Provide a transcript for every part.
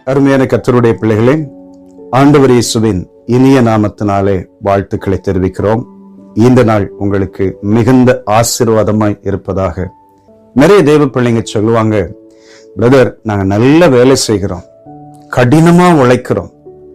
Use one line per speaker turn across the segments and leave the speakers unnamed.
அருமையான கத்தருடைய பிள்ளைகளே ஆண்டவர் இயேசுவின் இனிய நாமத்தினாலே வாழ்த்துக்களை தெரிவிக்கிறோம் இந்த நாள் உங்களுக்கு மிகுந்த ஆசீர்வாதமாய் இருப்பதாக நிறைய தேவ பிள்ளைங்க சொல்லுவாங்க பிரதர் நாங்க நல்ல வேலை செய்கிறோம் கடினமா உழைக்கிறோம்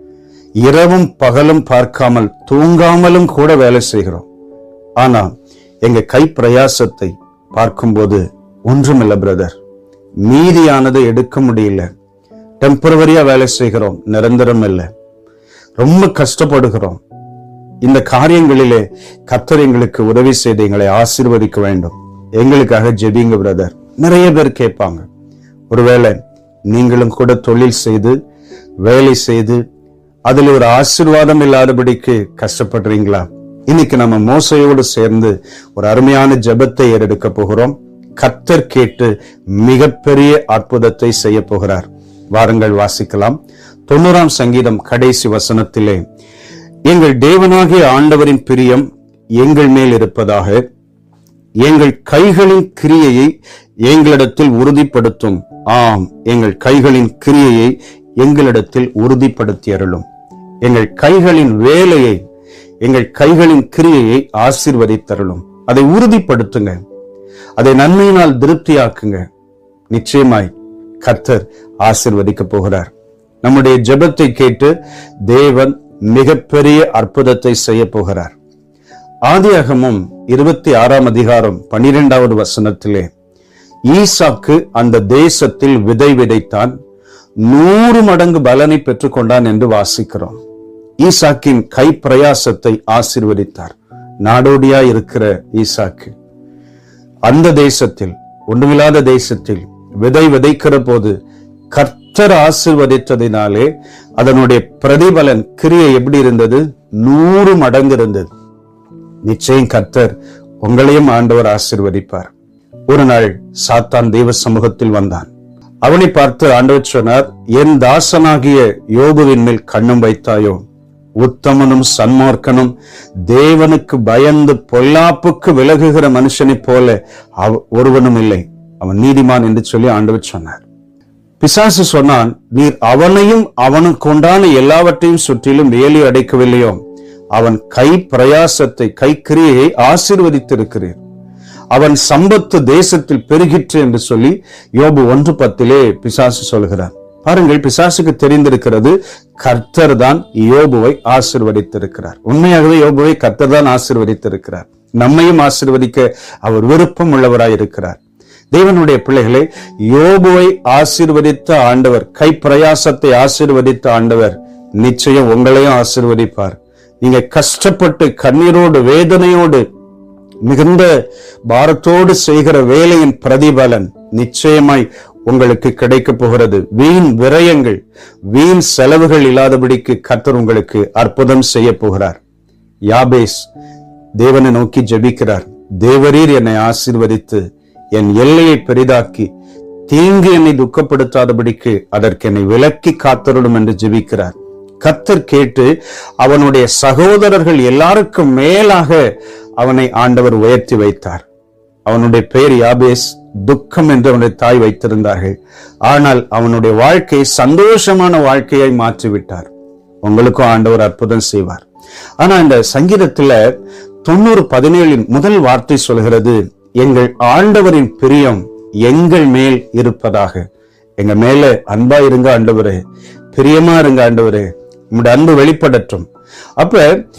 இரவும் பகலும் பார்க்காமல் தூங்காமலும் கூட வேலை செய்கிறோம் ஆனா எங்க கை பிரயாசத்தை பார்க்கும்போது ஒன்றுமில்ல பிரதர் மீதியானதை எடுக்க முடியல டெம்பரவரியா வேலை செய்கிறோம் நிரந்தரம் இல்லை ரொம்ப கஷ்டப்படுகிறோம் இந்த காரியங்களிலே கர்த்தர் எங்களுக்கு உதவி செய்து எங்களை ஆசீர்வதிக்க வேண்டும் எங்களுக்காக ஜெபிங்க பிரதர் நிறைய பேர் கேட்பாங்க ஒருவேளை நீங்களும் கூட தொழில் செய்து வேலை செய்து அதுல ஒரு ஆசீர்வாதம் இல்லாதபடிக்கு கஷ்டப்படுறீங்களா இன்னைக்கு நம்ம மோசையோடு சேர்ந்து ஒரு அருமையான ஜெபத்தை ஏறெடுக்க போகிறோம் கர்த்தர் கேட்டு மிகப்பெரிய அற்புதத்தை செய்ய போகிறார் வாருங்கள் வாசிக்கலாம் தொண்ணூறாம் சங்கீதம் கடைசி வசனத்திலே எங்கள் தேவனாகிய ஆண்டவரின் பிரியம் எங்கள் மேல் இருப்பதாக எங்கள் கைகளின் கிரியையை எங்களிடத்தில் உறுதிப்படுத்தும் ஆம் எங்கள் கைகளின் கிரியையை எங்களிடத்தில் உறுதிப்படுத்தி அருளும் எங்கள் கைகளின் வேலையை எங்கள் கைகளின் கிரியையை ஆசீர்வதித்தருளும் அதை உறுதிப்படுத்துங்க அதை நன்மையினால் திருப்தியாக்குங்க நிச்சயமாய் கர்த்தர் ஆசிர்வதிக்க போகிறார் நம்முடைய ஜெபத்தை கேட்டு தேவன் மிகப்பெரிய அற்புதத்தை செய்ய போகிறார் ஆதியாகமும் இருபத்தி ஆறாம் அதிகாரம் பனிரெண்டாவது வசனத்திலே ஈசாக்கு அந்த தேசத்தில் விதை விதைத்தான் நூறு மடங்கு பலனை பெற்றுக்கொண்டான் என்று வாசிக்கிறோம் ஈசாக்கின் கை பிரயாசத்தை ஆசிர்வதித்தார் நாடோடியா இருக்கிற ஈசாக்கு அந்த தேசத்தில் ஒன்றுமில்லாத தேசத்தில் விதை விதைக்கிற போது கர்த்தர் ஆசிர்வதித்ததினாலே அதனுடைய பிரதிபலன் கிரியை எப்படி இருந்தது நூறு மடங்கு இருந்தது நிச்சயம் கர்த்தர் உங்களையும் ஆண்டவர் ஆசிர்வதிப்பார் ஒரு நாள் சாத்தான் தெய்வ சமூகத்தில் வந்தான் அவனை பார்த்து ஆண்டவர் சொன்னார் என் தாசனாகிய யோபுவின் மேல் கண்ணும் வைத்தாயோ உத்தமனும் சன்மார்க்கனும் தேவனுக்கு பயந்து பொல்லாப்புக்கு விலகுகிற மனுஷனைப் போல அவ- ஒருவனும் இல்லை அவன் நீதிமான் என்று சொல்லி ஆண்டவர் சொன்னார் பிசாசு சொன்னான் நீர் அவனையும் அவனுக்கு உண்டான எல்லாவற்றையும் சுற்றிலும் வேலி அடைக்கவில்லையோ அவன் கை பிரயாசத்தை கை கிரியையை ஆசீர்வதித்திருக்கிறீர் அவன் சம்பத்து தேசத்தில் பெருகிற்று என்று சொல்லி யோபு ஒன்று பத்திலே பிசாசு சொல்கிறார் பாருங்கள் பிசாசுக்கு தெரிந்திருக்கிறது கர்த்தர் தான் யோபுவை ஆசிர்வதித்திருக்கிறார் உண்மையாகவே யோபுவை கர்த்தர் தான் ஆசிர்வதித்திருக்கிறார் நம்மையும் ஆசிர்வதிக்க அவர் விருப்பம் உள்ளவராய் இருக்கிறார் தேவனுடைய பிள்ளைகளை யோபுவை ஆசீர்வதித்த ஆண்டவர் கை பிரயாசத்தை ஆசீர்வதித்த ஆண்டவர் நிச்சயம் உங்களையும் ஆசீர்வதிப்பார் நீங்க கஷ்டப்பட்டு கண்ணீரோடு வேதனையோடு மிகுந்த பாரத்தோடு செய்கிற வேலையின் பிரதிபலன் நிச்சயமாய் உங்களுக்கு கிடைக்க போகிறது வீண் விரயங்கள் வீண் செலவுகள் இல்லாதபடிக்கு கர்த்தர் உங்களுக்கு அற்புதம் செய்ய போகிறார் யாபேஸ் தேவனை நோக்கி ஜெபிக்கிறார் தேவரீர் என்னை ஆசீர்வதித்து என் எல்லையை பெரிதாக்கி தீங்கு என்னை துக்கப்படுத்தாதபடிக்கு அதற்கு என்னை விலக்கி காத்தருளும் என்று ஜெபிக்கிறார் கத்தர் கேட்டு அவனுடைய சகோதரர்கள் எல்லாருக்கும் மேலாக அவனை ஆண்டவர் உயர்த்தி வைத்தார் அவனுடைய பெயர் யாபேஸ் துக்கம் என்று அவனுடைய தாய் வைத்திருந்தார்கள் ஆனால் அவனுடைய வாழ்க்கை சந்தோஷமான வாழ்க்கையை மாற்றிவிட்டார் உங்களுக்கும் ஆண்டவர் அற்புதம் செய்வார் ஆனா இந்த சங்கீதத்துல தொண்ணூறு பதினேழின் முதல் வார்த்தை சொல்கிறது எங்கள் ஆண்டவரின் பிரியம் எங்கள் மேல் இருப்பதாக எங்க மேல அன்பா இருங்க ஆண்டவரே பிரியமா இருங்க ஆண்டவரே உங்களுடைய அன்பு வெளிப்படட்டும் அப்ப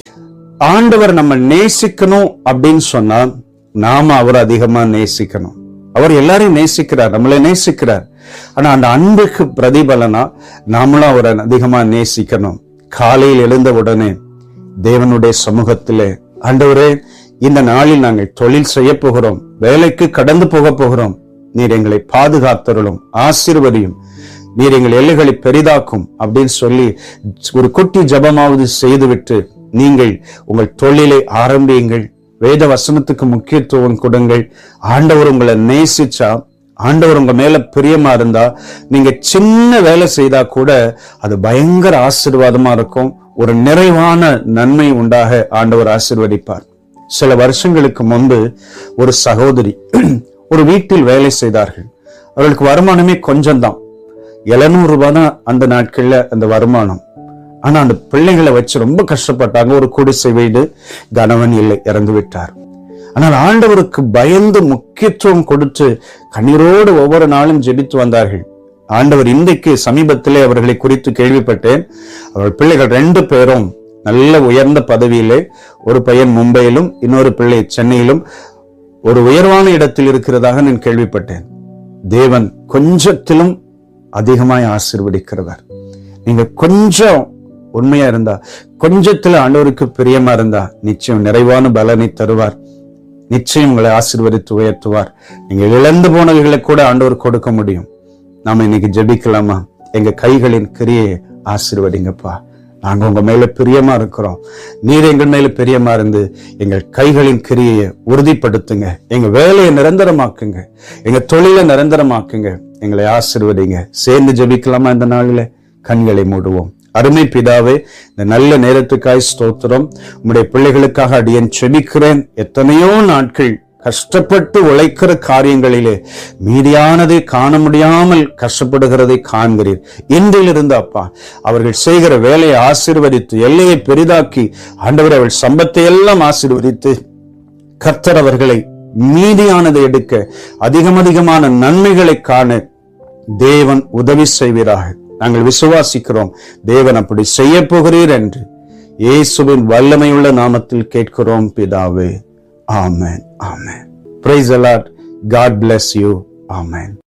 ஆண்டவர் நம்ம நேசிக்கணும் அப்படின்னு சொன்னா நாம அவரை அதிகமா நேசிக்கணும் அவர் எல்லாரையும் நேசிக்கிறார் நம்மளை நேசிக்கிறார் ஆனா அந்த அன்புக்கு பிரதிபலனா நாமளும் அவரை அதிகமா நேசிக்கணும் காலையில் எழுந்த உடனே தேவனுடைய சமூகத்திலே ஆண்டவரே இந்த நாளில் நாங்கள் தொழில் செய்ய போகிறோம் வேலைக்கு கடந்து போக போகிறோம் நீர் எங்களை பாதுகாத்தருளும் ஆசீர்வதியும் நீர் எங்கள் எல்லைகளை பெரிதாக்கும் அப்படின்னு சொல்லி ஒரு குட்டி ஜபமாவது செய்துவிட்டு நீங்கள் உங்கள் தொழிலை ஆரம்பியுங்கள் வேத வசனத்துக்கு முக்கியத்துவம் கொடுங்கள் ஆண்டவர் உங்களை நேசிச்சா ஆண்டவர் உங்க மேல பிரியமா இருந்தா நீங்க சின்ன வேலை செய்தா கூட அது பயங்கர ஆசீர்வாதமா இருக்கும் ஒரு நிறைவான நன்மை உண்டாக ஆண்டவர் ஆசீர்வதிப்பார் சில வருஷங்களுக்கு முன்பு ஒரு சகோதரி ஒரு வீட்டில் வேலை செய்தார்கள் அவர்களுக்கு வருமானமே கொஞ்சம்தான் எழுநூறு ரூபாய் தான் அந்த நாட்கள்ல அந்த வருமானம் ஆனா அந்த பிள்ளைகளை வச்சு ரொம்ப கஷ்டப்பட்டாங்க ஒரு குடிசை வீடு கணவன் இல்லை இறந்து விட்டார் ஆனால் ஆண்டவருக்கு பயந்து முக்கியத்துவம் கொடுத்து கண்ணீரோடு ஒவ்வொரு நாளும் ஜெபித்து வந்தார்கள் ஆண்டவர் இன்றைக்கு சமீபத்திலே அவர்களை குறித்து கேள்விப்பட்டேன் அவர் பிள்ளைகள் ரெண்டு பேரும் நல்ல உயர்ந்த பதவியிலே ஒரு பையன் மும்பையிலும் இன்னொரு பிள்ளை சென்னையிலும் ஒரு உயர்வான இடத்தில் இருக்கிறதாக நான் கேள்விப்பட்டேன் தேவன் கொஞ்சத்திலும் அதிகமாய் ஆசீர்வதிக்கிறவர் நீங்க கொஞ்சம் உண்மையா இருந்தா கொஞ்சத்துல ஆண்டவருக்கு பிரியமா இருந்தா நிச்சயம் நிறைவான பலனை தருவார் நிச்சயம் உங்களை ஆசீர்வதித்து உயர்த்துவார் நீங்க இழந்து போனவைகளை கூட ஆண்டவர் கொடுக்க முடியும் நாம இன்னைக்கு ஜெபிக்கலாமா எங்க கைகளின் கிரியை ஆசீர்வதிங்கப்பா நாங்க உங்க மேல பிரியமா இருக்கிறோம் நீர் எங்கள் மேல பிரியமா இருந்து எங்கள் கைகளின் கிரியையை உறுதிப்படுத்துங்க எங்க வேலையை நிரந்தரமாக்குங்க எங்க தொழிலை நிரந்தரமாக்குங்க எங்களை ஆசீர்வதிங்க சேர்ந்து ஜெபிக்கலாமா இந்த நாளில கண்களை மூடுவோம் அருமை பிதாவே இந்த நல்ல நேரத்துக்காய் ஸ்தோத்திரம் உம்முடைய பிள்ளைகளுக்காக அடியேன் செபிக்கிறேன் எத்தனையோ நாட்கள் கஷ்டப்பட்டு உழைக்கிற காரியங்களிலே மீதியானதை காண முடியாமல் கஷ்டப்படுகிறதை காண்கிறீர் இன்றிலிருந்து அப்பா அவர்கள் செய்கிற வேலையை ஆசீர்வதித்து எல்லையை பெரிதாக்கி ஆண்டவர் அவள் சம்பத்தை எல்லாம் ஆசீர்வதித்து கர்த்தர் அவர்களை மீதியானதை எடுக்க அதிகம் அதிகமான நன்மைகளை காண தேவன் உதவி செய்வீராக நாங்கள் விசுவாசிக்கிறோம் தேவன் அப்படி செய்ய போகிறீர் என்று இயேசுவின் வல்லமையுள்ள நாமத்தில் கேட்கிறோம் பிதாவே amen amen praise the Lord God bless you amen